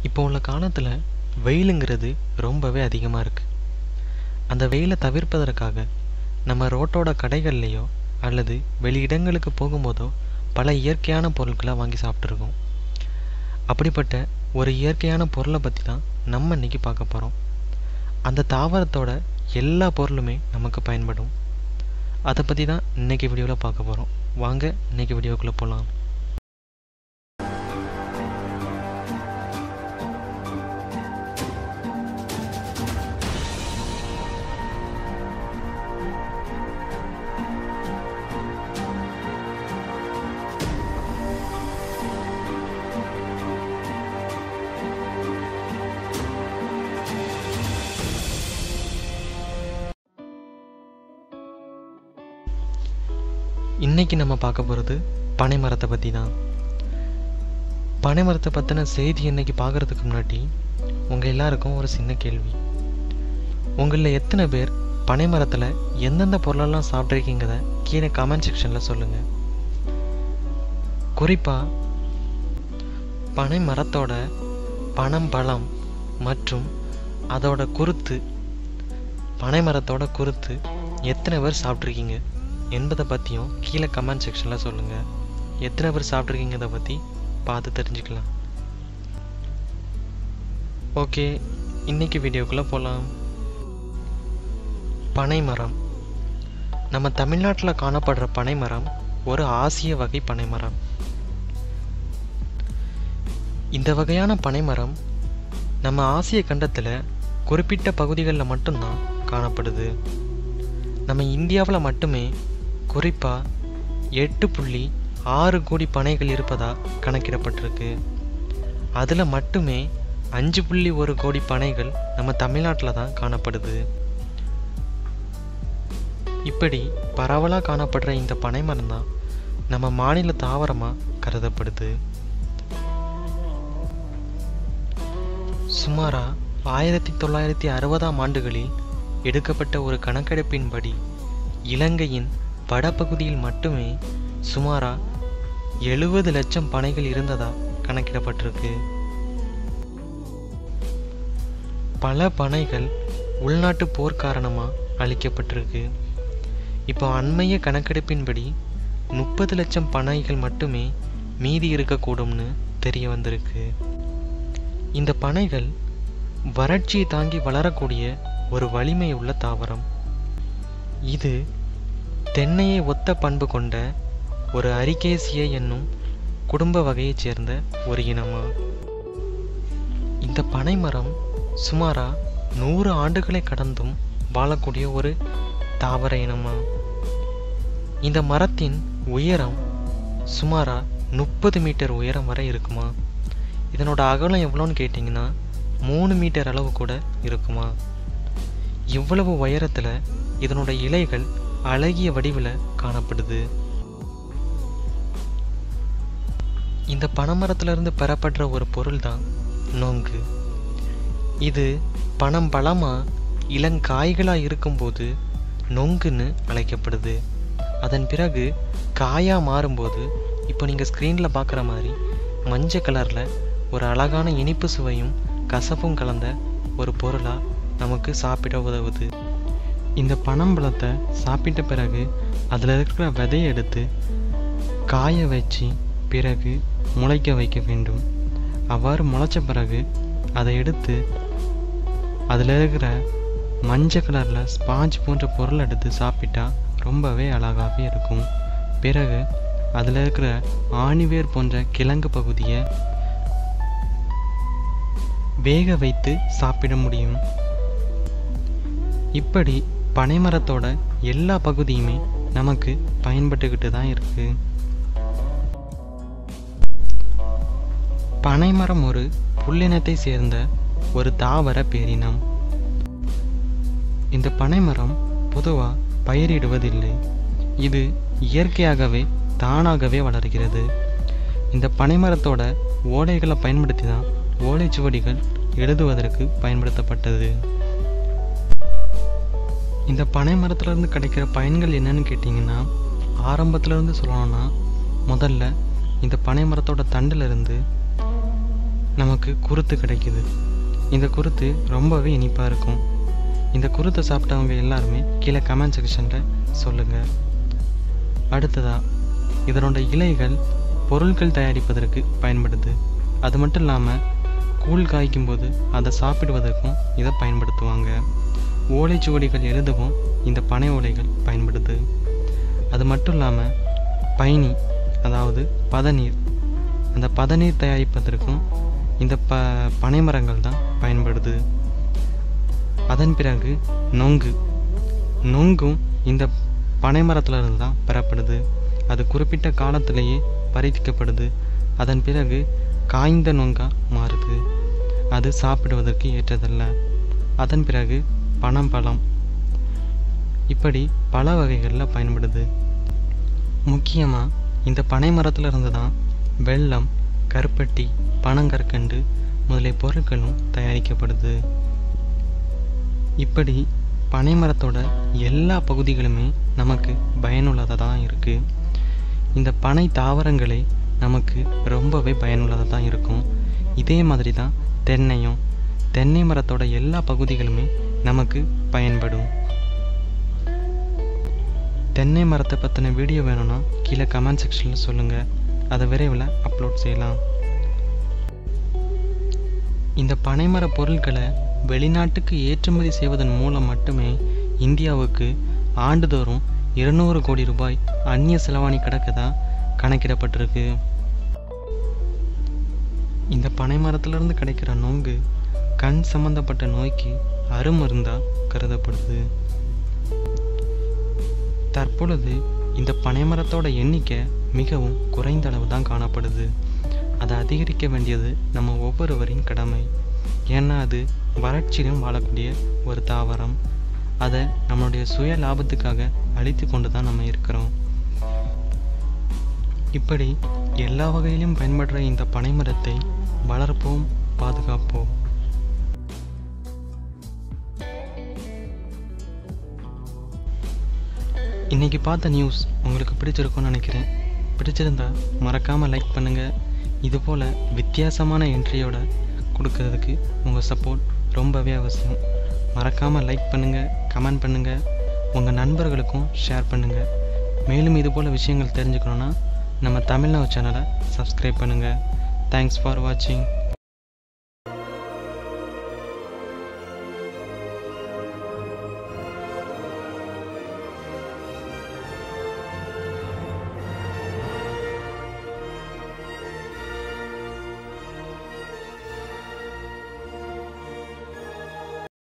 இப்போ உள்ள காலத்தில் வெயிலுங்கிறது ரொம்பவே அதிகமாக இருக்குது அந்த வெயிலை தவிர்ப்பதற்காக நம்ம ரோட்டோட கடைகள்லையோ அல்லது வெளி இடங்களுக்கு போகும்போதோ பல இயற்கையான பொருட்களை வாங்கி சாப்பிட்ருக்கோம் அப்படிப்பட்ட ஒரு இயற்கையான பொருளை பற்றி தான் நம்ம இன்னைக்கு பார்க்க போகிறோம் அந்த தாவரத்தோட எல்லா பொருளுமே நமக்கு பயன்படும் அதை பற்றி தான் இன்னைக்கு வீடியோவில் பார்க்க போகிறோம் வாங்க இன்னைக்கு வீடியோக்குள்ளே போகலாம் இன்னைக்கு நம்ம பார்க்க போகிறது பனை மரத்தை பற்றி தான் பனை மரத்தை பற்றின செய்தி இன்னைக்கு பார்க்குறதுக்கு முன்னாடி உங்கள் எல்லாருக்கும் ஒரு சின்ன கேள்வி உங்களில் எத்தனை பேர் பனை மரத்தில் எந்தெந்த பொருளெல்லாம் சாப்பிட்ருக்கீங்கிறத கீழே கமெண்ட் செக்ஷனில் சொல்லுங்கள் குறிப்பாக பனை மரத்தோட பனம் பழம் மற்றும் அதோட குருத்து பனை மரத்தோட குருத்து எத்தனை பேர் சாப்பிட்ருக்கீங்க என்பதை பற்றியும் கீழே கமெண்ட் செக்ஷனில் சொல்லுங்கள் எத்தனை பேர் சாப்பிட்ருக்கீங்கிறத பற்றி பார்த்து தெரிஞ்சுக்கலாம் ஓகே இன்னைக்கு வீடியோக்குள்ளே போகலாம் பனை மரம் நம்ம தமிழ்நாட்டில் காணப்படுற பனை மரம் ஒரு ஆசிய வகை பனை மரம் இந்த வகையான பனை மரம் நம்ம ஆசிய கண்டத்தில் குறிப்பிட்ட பகுதிகளில் மட்டும்தான் காணப்படுது நம்ம இந்தியாவில் மட்டுமே குறிப்பாக எட்டு புள்ளி ஆறு கோடி பனைகள் இருப்பதாக கணக்கிடப்பட்டிருக்கு அதில் மட்டுமே அஞ்சு புள்ளி ஒரு கோடி பனைகள் நம்ம தமிழ்நாட்டில் தான் காணப்படுது இப்படி பரவலாக காணப்படுற இந்த பனை மரம் தான் நம்ம மாநில தாவரமாக கருதப்படுது சுமாராக ஆயிரத்தி தொள்ளாயிரத்தி அறுபதாம் ஆண்டுகளில் எடுக்கப்பட்ட ஒரு கணக்கெடுப்பின்படி இலங்கையின் வடபகுதியில் மட்டுமே சுமாரா எழுபது லட்சம் பனைகள் இருந்ததா கணக்கிடப்பட்டிருக்கு பல பனைகள் உள்நாட்டு போர் காரணமாக அழிக்கப்பட்டிருக்கு இப்போ அண்மைய கணக்கெடுப்பின்படி முப்பது லட்சம் பனைகள் மட்டுமே மீதி இருக்கக்கூடும்னு தெரிய வந்திருக்கு இந்த பனைகள் வறட்சியை தாங்கி வளரக்கூடிய ஒரு வலிமை உள்ள தாவரம் இது தென்னையை ஒத்த பண்பு கொண்ட ஒரு அரிகேசிய என்னும் குடும்ப வகையைச் சேர்ந்த ஒரு இனமா இந்த பனை மரம் சுமாரா நூறு ஆண்டுகளை கடந்தும் வாழக்கூடிய ஒரு தாவர இனமா இந்த மரத்தின் உயரம் சுமாரா முப்பது மீட்டர் உயரம் வரை இருக்குமா இதனோட அகலம் எவ்வளோன்னு கேட்டிங்கன்னா மூணு மீட்டர் அளவு கூட இருக்குமா இவ்வளவு உயரத்தில் இதனோட இலைகள் அழகிய வடிவில் காணப்படுது இந்த பனைமரத்திலிருந்து பெறப்படுற ஒரு பொருள் தான் நொங்கு இது பனம் பழமாக இளங்காய்களாக இருக்கும்போது நொங்குன்னு அழைக்கப்படுது அதன் பிறகு காயாக மாறும்போது இப்போ நீங்கள் ஸ்க்ரீனில் பார்க்குற மாதிரி மஞ்சள் கலரில் ஒரு அழகான இனிப்பு சுவையும் கசப்பும் கலந்த ஒரு பொருளாக நமக்கு சாப்பிட உதவுது இந்த பனம்பழத்தை சாப்பிட்ட பிறகு அதில் இருக்கிற விதையை எடுத்து காய வச்சு பிறகு முளைக்க வைக்க வேண்டும் அவ்வாறு முளைச்ச பிறகு அதை எடுத்து அதில் இருக்கிற மஞ்சள் கலரில் ஸ்பாஞ்ச் போன்ற பொருள் எடுத்து சாப்பிட்டா ரொம்பவே அழகாகவே இருக்கும் பிறகு அதில் இருக்கிற ஆணிவேர் போன்ற கிழங்கு பகுதியை வேக வைத்து சாப்பிட முடியும் இப்படி பனைமரத்தோட எல்லா பகுதியுமே நமக்கு பயன்பட்டுக்கிட்டு தான் இருக்கு பனைமரம் ஒரு புல்லினத்தை சேர்ந்த ஒரு தாவர பேரினம் இந்த பனைமரம் பொதுவாக பயிரிடுவதில்லை இது இயற்கையாகவே தானாகவே வளர்கிறது இந்த பனைமரத்தோட ஓலைகளை பயன்படுத்தி தான் ஓலைச்சுவடிகள் எழுதுவதற்கு பயன்படுத்தப்பட்டது இந்த பனை மரத்துலேருந்து கிடைக்கிற பயன்கள் என்னன்னு கேட்டிங்கன்னா ஆரம்பத்துலேருந்து சொல்லணும்னா முதல்ல இந்த பனை மரத்தோட தண்டிலிருந்து நமக்கு குருத்து கிடைக்குது இந்த குருத்து ரொம்பவே இனிப்பாக இருக்கும் இந்த குருத்தை சாப்பிட்டவங்க எல்லாருமே கீழே கமெண்ட் செக்ஷனில் சொல்லுங்கள் அடுத்ததா இதனோட இலைகள் பொருட்கள் தயாரிப்பதற்கு பயன்படுது அது மட்டும் இல்லாமல் கூழ் காய்க்கும் போது அதை சாப்பிடுவதற்கும் இதை பயன்படுத்துவாங்க ஓலைச்சுவடிகள் எழுதவும் இந்த பனை ஓலைகள் பயன்படுது அது மட்டும் இல்லாமல் பயணி அதாவது பதநீர் அந்த பதநீர் தயாரிப்பதற்கும் இந்த ப பனைமரங்கள் தான் பயன்படுது அதன் பிறகு நொங்கு நொங்கும் இந்த பனைமரத்துல இருந்து தான் பெறப்படுது அது குறிப்பிட்ட காலத்திலேயே பறிக்கப்படுது அதன் பிறகு காய்ந்த நொங்கா மாறுது அது சாப்பிடுவதற்கு ஏற்றதல்ல அதன் பிறகு பனம்பழம் இப்படி பல வகைகளில் பயன்படுது முக்கியமாக இந்த பனை மரத்துல இருந்து தான் வெல்லம் கருப்பட்டி பனங்கற்கண்டு முதலிய பொருட்களும் தயாரிக்கப்படுது இப்படி பனை மரத்தோட எல்லா பகுதிகளுமே நமக்கு பயனுள்ளதாக தான் இருக்குது இந்த பனை தாவரங்களே நமக்கு ரொம்பவே பயனுள்ளதாக தான் இருக்கும் இதே மாதிரி தான் தென்னையும் தென்னை மரத்தோட எல்லா பகுதிகளுமே நமக்கு பயன்படும் தென்னை மரத்தை பற்றின வீடியோ வேணும்னா கீழே கமெண்ட் செக்ஷனில் சொல்லுங்கள் அதை விரைவில் அப்லோட் செய்யலாம் இந்த பனைமர பொருட்களை வெளிநாட்டுக்கு ஏற்றுமதி செய்வதன் மூலம் மட்டுமே இந்தியாவுக்கு ஆண்டுதோறும் இருநூறு கோடி ரூபாய் அந்நிய செலவாணி கிடக்கதா கணக்கிடப்பட்டிருக்கு இந்த பனைமரத்திலிருந்து கிடைக்கிற நொங்கு கண் சம்பந்தப்பட்ட நோய்க்கு அருமருந்தா கருதப்படுது தற்பொழுது இந்த பனைமரத்தோட எண்ணிக்கை மிகவும் குறைந்த அளவு தான் காணப்படுது அதை அதிகரிக்க வேண்டியது நம்ம ஒவ்வொருவரின் கடமை ஏன்னா அது வறட்சியிலும் வாழக்கூடிய ஒரு தாவரம் அதை நம்மளுடைய சுய லாபத்துக்காக அழித்து கொண்டு தான் நம்ம இருக்கிறோம் இப்படி எல்லா வகையிலும் பயன்படுற இந்த பனைமரத்தை வளர்ப்போம் பாதுகாப்போம் இன்னைக்கு பார்த்த நியூஸ் உங்களுக்கு பிடிச்சிருக்கும்னு நினைக்கிறேன் பிடிச்சிருந்தா மறக்காமல் லைக் பண்ணுங்கள் இது போல் வித்தியாசமான என்ட்ரியோட கொடுக்கறதுக்கு உங்கள் சப்போர்ட் ரொம்பவே அவசியம் மறக்காமல் லைக் பண்ணுங்கள் கமெண்ட் பண்ணுங்கள் உங்கள் நண்பர்களுக்கும் ஷேர் பண்ணுங்கள் மேலும் இது போல் விஷயங்கள் தெரிஞ்சுக்கணுன்னா நம்ம தமிழ்நாடு சேனலை சப்ஸ்கிரைப் பண்ணுங்கள் தேங்க்ஸ் ஃபார் வாட்சிங்